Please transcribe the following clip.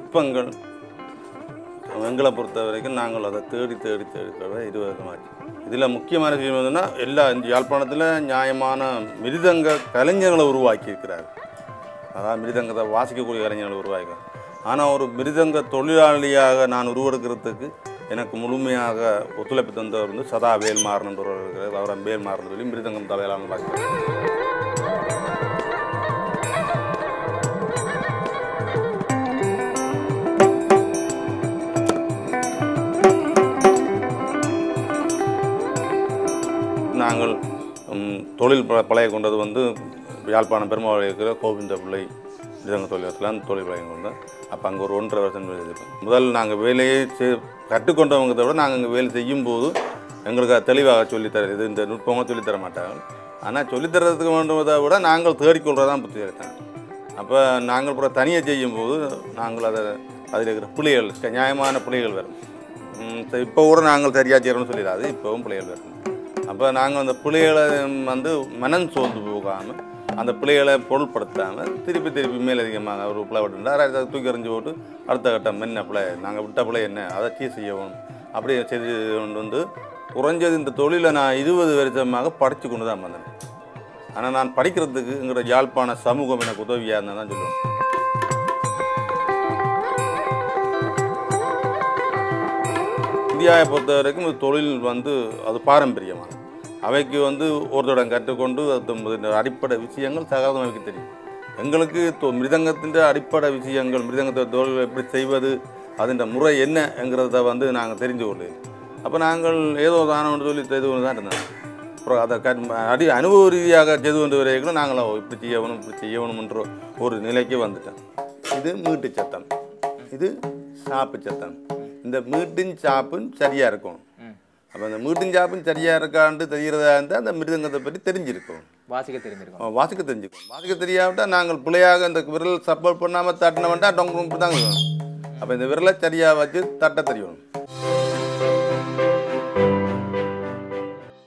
நுட்பங்கள் எங்களை பொறுத்த வரைக்கும் நாங்கள் அதை தேடி தேடி தேடி தேடி இருபது வருஷமாச்சு இதில் முக்கியமான விஷயம் என்னன்னா எல்லா இந்த யாழ்ப்பாணத்தில் நியாயமான மிருதங்க கலைஞர்களை உருவாக்கி இருக்கிறார் அதாவது மிருதங்கத்தை வாசிக்கக்கூடிய கலைஞர்களை உருவாக்கி ஆனால் ஒரு மிருதங்க தொழிலாளியாக நான் உருவெடுக்கிறதுக்கு எனக்கு முழுமையாக ஒத்துழைப்பு தந்தவர் வந்து சதா வேல்மாறன் என்றவர் இருக்கிறார் அவரை வேல்மாறன் சொல்லி மிருதங்கம் தலைவலான வாசிக்கிறார் நாங்கள் ம், தொழில் ப பழைய கொண்டது வந்து யாழ்ப்பாணம் பெருமாள் இருக்கிற கோவிந்த பிள்ளை மிருதங்க தொழிலத்தில் அந்த தொழில் பழைய கொண்டோம் அப்போ அங்கே ஒரு ஒன்றரை வருஷம் வேலை செய்தோம் முதல் நாங்கள் வேலையை செய் கற்றுக்கொண்டவங்க விட நாங்கள் அங்கே வேலை செய்யும்போது எங்களுக்கு அது தெளிவாக சொல்லித்தர இது இந்த நுட்பமாக சொல்லித்தர மாட்டாங்க ஆனால் சொல்லித்தரதுக்கு வேண்டுவதை விட நாங்கள் தேடிக்கொள்கிறதான் புத்தி எடுத்தாங்க அப்போ நாங்கள் கூட தனியாக செய்யும்போது நாங்கள் அதை அதில் இருக்கிற புள்ளிகள் நியாயமான புள்ளிகள் வரும் ம், சரி, இப்போ கூட நாங்கள் சரியாக செய்யணும்னு சொல்லிடாது இப்போவும் பிள்ளைகள் வரும் அப்போ நாங்கள் அந்த பிள்ளைகளை வந்து மனம் சோர்ந்து போகாமல் அந்த பிள்ளைகளை பொருள்படுத்தாமல் திருப்பி திருப்பி மேலதிகமாக ஒரு பிள்ளை விட்டுருந்தா அதை தூக்கி எறிஞ்சு போட்டு அடுத்த கட்டம் என்ன பிள்ளை நாங்கள் விட்ட பிள்ளை என்ன அதை சீ செய்யணும் அப்படி செய்து கொண்டு வந்து குறைஞ்சது இந்த தொழிலை நான் இருபது வருஷமாக படித்து கொண்டு தான் வந்தேன் ஆனால் நான் படிக்கிறதுக்கு எங்களோட யாழ்ப்பாண சமூகம் எனக்கு உதவியாக இருந்தால் தான் சொல்லுவேன் இந்தியாவை பொறுத்த வரைக்கும் இந்த தொழில் வந்து அது பாரம்பரியமானது அவைக்கு வந்து ஒருத்தரிடம் கற்றுக்கொண்டு அது முதல்ல அடிப்படை விஷயங்கள் சகஜம் அவைக்கு தெரியும் எங்களுக்கு தொ- மிருதங்கத்தின் அடிப்படை விஷயங்கள் மிருதங்கத்தை தொழில் எப்படி செய்வது அதன் முறை என்னங்கிறத வந்து நாங்கள் தெரிஞ்சு கொள்ளு அப்போ நாங்கள் ஏதோ தானம்னு சொல்லி செய்து கொண்டு தான் இருந்தோம் அப்புறம் அதை கட் அடி அனுபவ ரீதியாக செய்து கொண்டு வரைக்கும் நாங்கள் ஓ, இப்படி செய்யணும் இப்படி செய்யணும்ன்ற ஒரு நிலைக்கு வந்துட்டோம் இது மீட்டு சத்தம் இது சாப்பு சத்தம் இந்த மீட்டின் சாப்பும் சரியாக இருக்கும் அப்போ அந்த மீட்டின் சாப்பும் சரியாக இருக்கான்ட்டு தெரிகிறதா இருந்தால் அந்த மிருதங்கத்தை பற்றி தெரிஞ்சிருக்கும் வாசிக்க தெரிஞ்சிருக்கும் அவன் வாசிக்க தெரிஞ்சுக்கும் வாசிக்க தெரியாவிட்டா நாங்கள் பிள்ளையாக இந்த விரல் சப்போர்ட் பண்ணாமல் தட்டினவன்ட்டா டொங்கு தான் அப்போ இந்த விரலை சரியாக வச்சு தட்ட தெரியணும்